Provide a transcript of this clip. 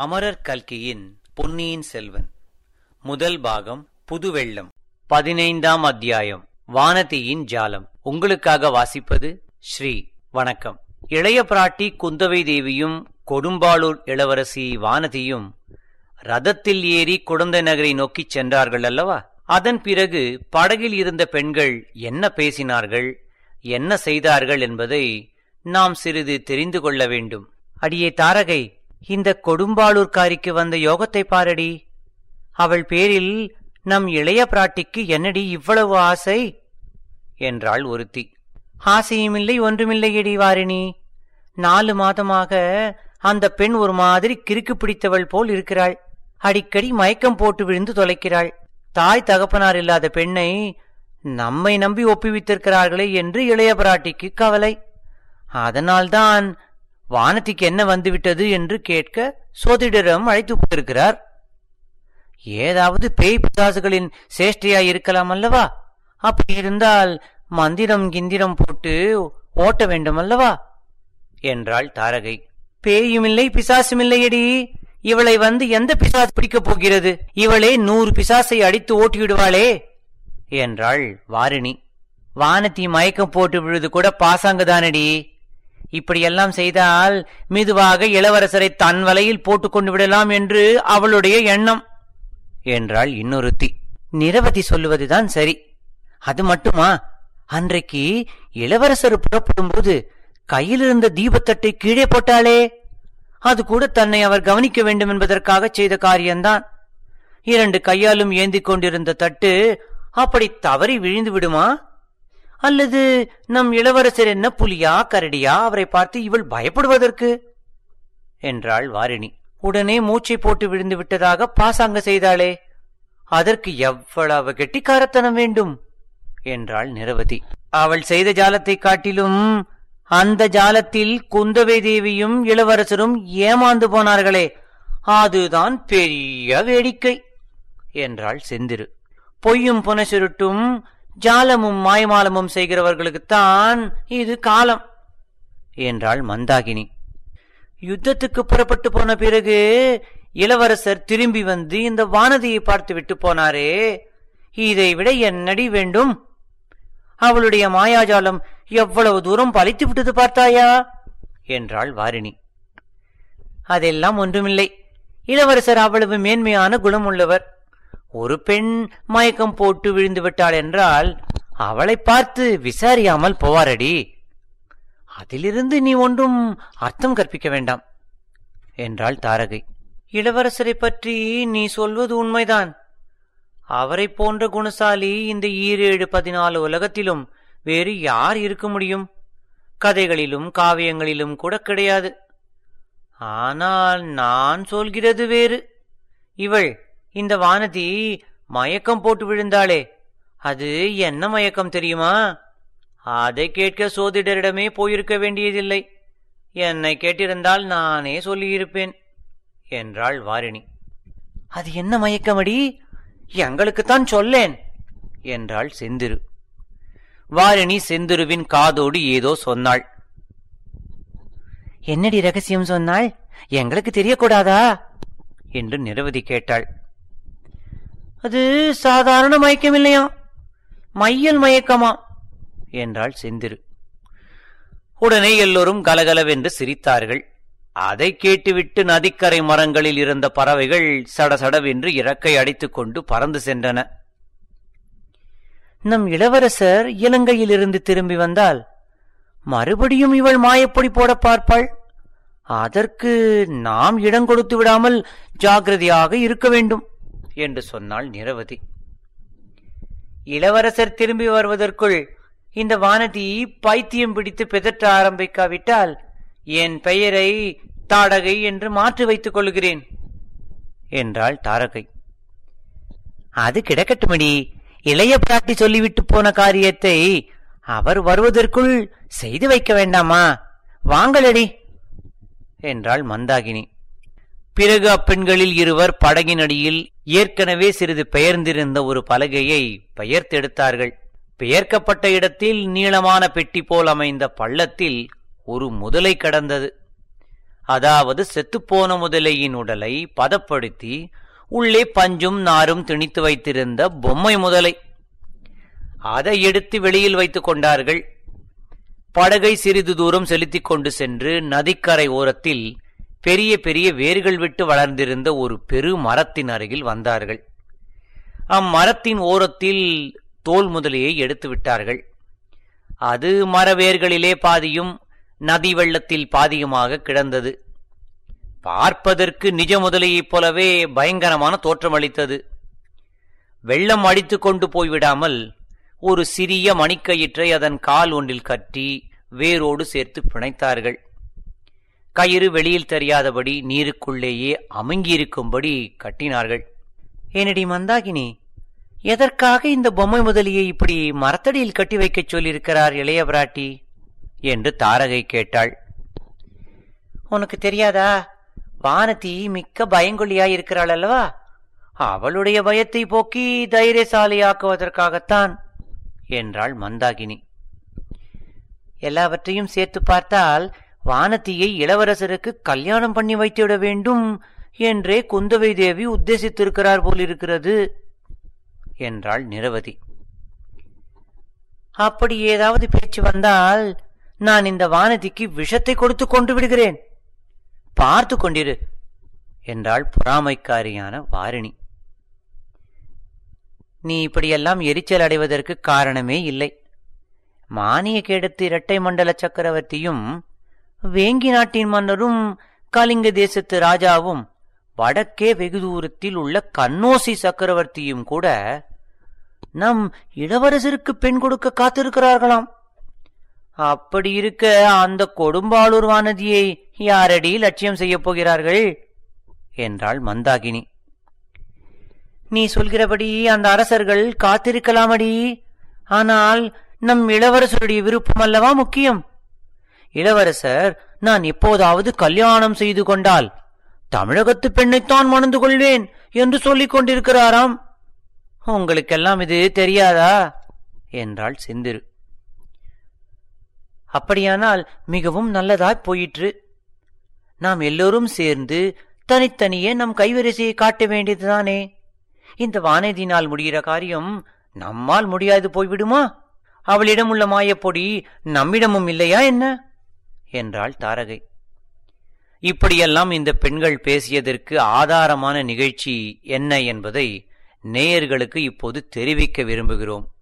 அமரர் கல்கியின் பொன்னியின் செல்வன் முதல் பாகம் புதுவெள்ளம் பதினைந்தாம் அத்தியாயம் வானதியின் ஜாலம் உங்களுக்காக வாசிப்பது ஸ்ரீ வணக்கம் இளைய பிராட்டி குந்தவை தேவியும் கொடும்பாளூர் இளவரசி வானதியும் ரதத்தில் ஏறி குடந்தை நகரை நோக்கிச் சென்றார்கள் அல்லவா அதன் பிறகு படகில் இருந்த பெண்கள் என்ன பேசினார்கள் என்ன செய்தார்கள் என்பதை நாம் சிறிது தெரிந்து கொள்ள வேண்டும் அடியே தாரகை இந்த கொடும்பாளூர்காரிக்கு வந்த யோகத்தை பாரடி அவள் பேரில் நம் இளைய பிராட்டிக்கு என்னடி இவ்வளவு ஆசை என்றாள் ஒருத்தி ஆசையுமில்லை ஒன்றுமில்லையடி வாரிணி நாலு மாதமாக அந்த பெண் ஒரு மாதிரி கிறுக்கு பிடித்தவள் போல் இருக்கிறாள் அடிக்கடி மயக்கம் போட்டு விழுந்து தொலைக்கிறாள் தாய் தகப்பனார் இல்லாத பெண்ணை நம்மை நம்பி ஒப்புவித்திருக்கிறார்களே என்று இளைய பிராட்டிக்கு கவலை அதனால்தான் வானத்திக்கு என்ன வந்துவிட்டது என்று கேட்க சோதிடரம் அழைத்து போயிருக்கிறார் ஏதாவது பேய் பிசாசுகளின் சேஷ்டையாய் இருக்கலாம் அல்லவா அப்படி இருந்தால் மந்திரம் கிந்திரம் போட்டு ஓட்ட வேண்டும் அல்லவா என்றாள் தாரகை பேயுமில்லை பிசாசுமில்லையடி இவளை வந்து எந்த பிசாசு பிடிக்கப் போகிறது இவளே நூறு பிசாசை அடித்து ஓட்டி விடுவாளே என்றாள் வாரிணி வானத்தி மயக்கம் போட்டு விழுது கூட பாசாங்குதானடி இப்படியெல்லாம் செய்தால் மெதுவாக இளவரசரை தன் வலையில் போட்டுக்கொண்டு விடலாம் என்று அவளுடைய எண்ணம் என்றாள் இன்னொருத்தி நிரவதி சொல்லுவதுதான் சரி அது மட்டுமா அன்றைக்கு இளவரசர் புறப்படும் போது கையில் இருந்த தீபத்தட்டை கீழே போட்டாளே அது கூட தன்னை அவர் கவனிக்க வேண்டும் என்பதற்காக செய்த காரியம்தான் இரண்டு கையாலும் ஏந்திக் கொண்டிருந்த தட்டு அப்படி தவறி விழுந்து விடுமா அல்லது நம் இளவரசர் என்ன புலியா கரடியா அவரை பார்த்து இவள் பயப்படுவதற்கு என்றாள் வாரிணி உடனே மூச்சை போட்டு விழுந்து விட்டதாக பாசாங்க செய்தாளே அதற்கு எவ்வளவு கெட்டிக்காரத்தனம் வேண்டும் என்றாள் நிரவதி அவள் செய்த ஜாலத்தை காட்டிலும் அந்த ஜாலத்தில் குந்தவை தேவியும் இளவரசரும் ஏமாந்து போனார்களே அதுதான் பெரிய வேடிக்கை என்றாள் செந்திரு பொய்யும் புனசுருட்டும் ஜாலமும் மாயமாலமும் செய்கிறவர்களுக்குத்தான் இது காலம் என்றாள் மந்தாகினி யுத்தத்துக்கு புறப்பட்டு போன பிறகு இளவரசர் திரும்பி வந்து இந்த வானதியை பார்த்து விட்டு போனாரே இதை விட என்னடி வேண்டும் அவளுடைய மாயாஜாலம் எவ்வளவு தூரம் பலித்து விட்டது பார்த்தாயா என்றாள் வாரிணி அதெல்லாம் ஒன்றுமில்லை இளவரசர் அவ்வளவு மேன்மையான குணம் உள்ளவர் ஒரு பெண் மயக்கம் போட்டு விழுந்து விட்டாள் என்றால் அவளை பார்த்து விசாரியாமல் போவாரடி அதிலிருந்து நீ ஒன்றும் அர்த்தம் கற்பிக்க வேண்டாம் என்றாள் தாரகை இளவரசரை பற்றி நீ சொல்வது உண்மைதான் அவரை போன்ற குணசாலி இந்த ஈரேழு பதினாலு உலகத்திலும் வேறு யார் இருக்க முடியும் கதைகளிலும் காவியங்களிலும் கூட கிடையாது ஆனால் நான் சொல்கிறது வேறு இவள் இந்த வானதி மயக்கம் போட்டு விழுந்தாளே அது என்ன மயக்கம் தெரியுமா அதை கேட்க சோதிடரிடமே போயிருக்க வேண்டியதில்லை என்னை கேட்டிருந்தால் நானே சொல்லியிருப்பேன் என்றாள் வாரிணி அது என்ன மயக்கமடி எங்களுக்குத்தான் சொல்லேன் என்றாள் செந்திரு வாரிணி செந்திருவின் காதோடு ஏதோ சொன்னாள் என்னடி ரகசியம் சொன்னாள் எங்களுக்கு தெரியக்கூடாதா என்று நிரவதி கேட்டாள் அது சாதாரண மயக்கமில்லையா மையல் மயக்கமா என்றாள் செந்திரு உடனே எல்லோரும் கலகலவென்று சிரித்தார்கள் அதை கேட்டுவிட்டு நதிக்கரை மரங்களில் இருந்த பறவைகள் சடசடவென்று இறக்கை அடித்துக் கொண்டு பறந்து சென்றன நம் இளவரசர் இலங்கையிலிருந்து திரும்பி வந்தால் மறுபடியும் இவள் மாயப்பொடி போட பார்ப்பாள் அதற்கு நாம் இடம் கொடுத்து விடாமல் ஜாகிரதையாக இருக்க வேண்டும் என்று சொன்னாள் நிரவதி இளவரசர் திரும்பி வருவதற்குள் இந்த வானதி பைத்தியம் பிடித்து பிதற்ற ஆரம்பிக்காவிட்டால் என் பெயரை தாடகை என்று மாற்றி வைத்துக் கொள்கிறேன் என்றாள் தாரகை அது கிடக்கட்டுமடி இளைய பிராட்டி சொல்லிவிட்டு போன காரியத்தை அவர் வருவதற்குள் செய்து வைக்க வேண்டாமா வாங்களடி என்றாள் மந்தாகினி பிறகு அப்பெண்களில் இருவர் படகின் அடியில் ஏற்கனவே சிறிது பெயர்ந்திருந்த ஒரு பலகையை பெயர்த்தெடுத்தார்கள் பெயர்க்கப்பட்ட இடத்தில் நீளமான பெட்டி போல் அமைந்த பள்ளத்தில் ஒரு முதலை கடந்தது அதாவது செத்துப்போன முதலையின் உடலை பதப்படுத்தி உள்ளே பஞ்சும் நாரும் திணித்து வைத்திருந்த பொம்மை முதலை அதை எடுத்து வெளியில் வைத்துக் கொண்டார்கள் படகை சிறிது தூரம் செலுத்திக் கொண்டு சென்று நதிக்கரை ஓரத்தில் பெரிய பெரிய வேர்கள் விட்டு வளர்ந்திருந்த ஒரு பெரு மரத்தின் அருகில் வந்தார்கள் அம்மரத்தின் ஓரத்தில் தோல் முதலையை எடுத்து விட்டார்கள் அது மரவேர்களிலே பாதியும் நதி வெள்ளத்தில் பாதியுமாக கிடந்தது பார்ப்பதற்கு நிஜ முதலையைப் போலவே பயங்கரமான தோற்றமளித்தது வெள்ளம் அடித்துக் கொண்டு போய்விடாமல் ஒரு சிறிய மணிக்கயிற்றை அதன் கால் ஒன்றில் கட்டி வேரோடு சேர்த்து பிணைத்தார்கள் கயிறு வெளியில் தெரியாதபடி நீருக்குள்ளேயே அமுங்கியிருக்கும்படி கட்டினார்கள் ஏனடி மந்தாகினி எதற்காக இந்த பொம்மை முதலியை இப்படி மரத்தடியில் கட்டி வைக்கச் சொல்லியிருக்கிறார் இளைய பிராட்டி என்று தாரகை கேட்டாள் உனக்கு தெரியாதா வானதி மிக்க பயங்கொல்லியாயிருக்கிறாள் அல்லவா அவளுடைய பயத்தை போக்கி தைரியசாலியாக்குவதற்காகத்தான் என்றாள் மந்தாகினி எல்லாவற்றையும் சேர்த்து பார்த்தால் வானதியை இளவரசருக்கு கல்யாணம் பண்ணி வைத்துவிட வேண்டும் என்றே குந்தவை தேவி உத்தேசித்திருக்கிறார் போலிருக்கிறது என்றாள் நிரவதி அப்படி ஏதாவது பேச்சு வந்தால் நான் இந்த வானதிக்கு விஷத்தை கொடுத்து கொண்டு விடுகிறேன் பார்த்து கொண்டிரு என்றாள் பொறாமைக்காரியான வாரிணி நீ இப்படியெல்லாம் எரிச்சல் அடைவதற்கு காரணமே இல்லை மானிய கேடத்து இரட்டை மண்டல சக்கரவர்த்தியும் வேங்கி நாட்டின் மன்னரும் கலிங்க தேசத்து ராஜாவும் வடக்கே வெகு தூரத்தில் உள்ள கண்ணோசி சக்கரவர்த்தியும் கூட நம் இளவரசருக்கு பெண் கொடுக்க காத்திருக்கிறார்களாம் அப்படி இருக்க அந்த கொடும்பாளூர் வானதியை யாரடி லட்சியம் செய்யப் போகிறார்கள் என்றாள் மந்தாகினி நீ சொல்கிறபடி அந்த அரசர்கள் காத்திருக்கலாமடி ஆனால் நம் இளவரசருடைய விருப்பம் அல்லவா முக்கியம் இளவரசர் நான் எப்போதாவது கல்யாணம் செய்து கொண்டால் தமிழகத்து பெண்ணைத்தான் மணந்து கொள்வேன் என்று சொல்லிக் கொண்டிருக்கிறாராம் உங்களுக்கெல்லாம் இது தெரியாதா என்றாள் செந்திரு அப்படியானால் மிகவும் நல்லதாய் போயிற்று நாம் எல்லோரும் சேர்ந்து தனித்தனியே நம் கைவரிசையை காட்ட வேண்டியதுதானே இந்த வானதினால் முடிகிற காரியம் நம்மால் முடியாது போய்விடுமா அவளிடம் உள்ள மாயப்பொடி நம்மிடமும் இல்லையா என்ன என்றாள் தாரகை இப்படியெல்லாம் இந்த பெண்கள் பேசியதற்கு ஆதாரமான நிகழ்ச்சி என்ன என்பதை நேயர்களுக்கு இப்போது தெரிவிக்க விரும்புகிறோம்